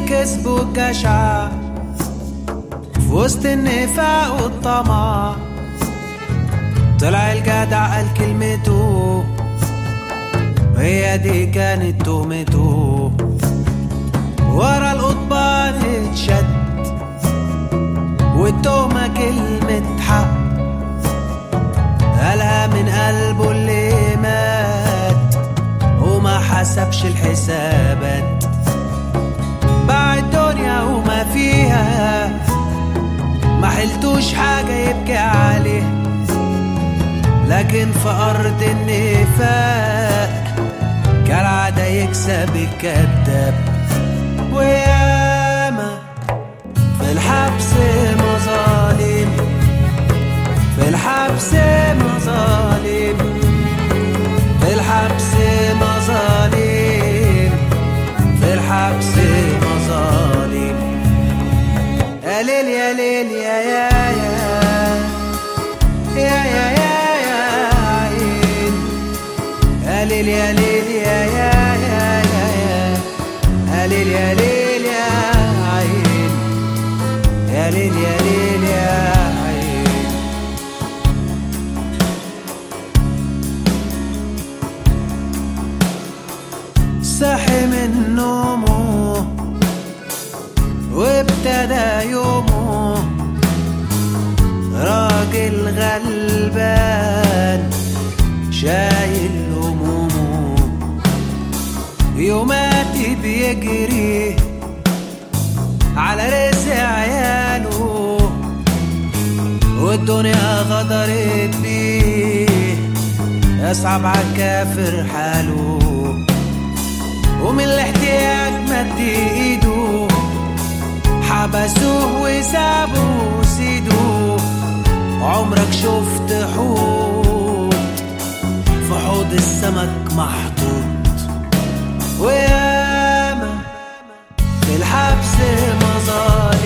الكذب والجشع في وسط النفاق والطمع طلع الجدع قال كلمته هي دي كانت تهمته ورا القضبان اتشد والتهمة كلمة حق قالها من قلبه اللي مات وما حسبش الحسابات باع الدنيا وما فيها ما حلتوش حاجة يبكي عليه لكن في أرض النفاق كالعادة يكسب الكذاب وياما في الحبس مظالم في الحبس مظالم في الحبس مظالم في الحبس مظالم يا ليل يا ليل يا يا يا يا يا يا يا عين يا ليل يا ليل يا يا يا يا يا يا ليل يا ليل يا عين يا ليل يا ليل يا عين صحي من نومه وابتدى يومه راجل غلبان شايل همومه يوماتي بيجري على رزق عياله والدنيا غدرت بيه يصعب عالكافر حاله ومن الاحتياج مد ايده حبسوه وسابوه سيدوه عمرك شفت حوت في حوض السمك محطوط وياما في الحبس مظالم